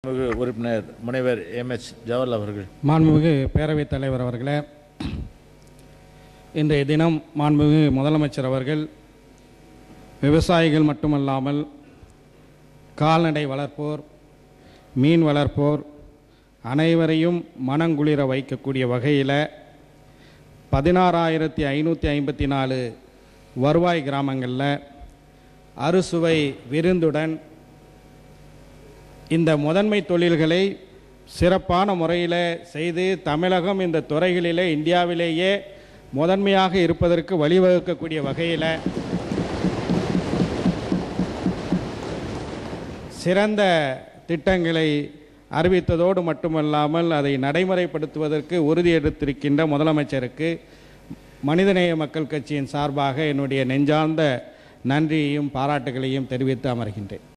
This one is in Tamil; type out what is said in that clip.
மிகு உறுப்பினர் முனைவர் எம் எச் ஜவஹர்லால் அவர்கள் மாண்புமிகு பேரவைத் தலைவர் அவர்களே இன்றைய தினம் மாண்புமிகு முதலமைச்சர் அவர்கள் விவசாயிகள் மட்டுமல்லாமல் கால்நடை வளர்ப்போர் மீன் வளர்ப்போர் அனைவரையும் மனங்குளிர வைக்கக்கூடிய வகையில் பதினாறாயிரத்தி ஐநூற்றி ஐம்பத்தி நாலு வருவாய் கிராமங்களில் அறுசுவை விருந்துடன் இந்த முதன்மை தொழில்களை சிறப்பான முறையில் செய்து தமிழகம் இந்த துறைகளிலே இந்தியாவிலேயே முதன்மையாக இருப்பதற்கு வழிவகுக்கக்கூடிய வகையில் சிறந்த திட்டங்களை அறிவித்ததோடு மட்டுமல்லாமல் அதை நடைமுறைப்படுத்துவதற்கு உறுதியெடுத்திருக்கின்ற முதலமைச்சருக்கு மனிதநேய மக்கள் கட்சியின் சார்பாக என்னுடைய நெஞ்சார்ந்த நன்றியையும் பாராட்டுகளையும் தெரிவித்து அமர்கின்றேன்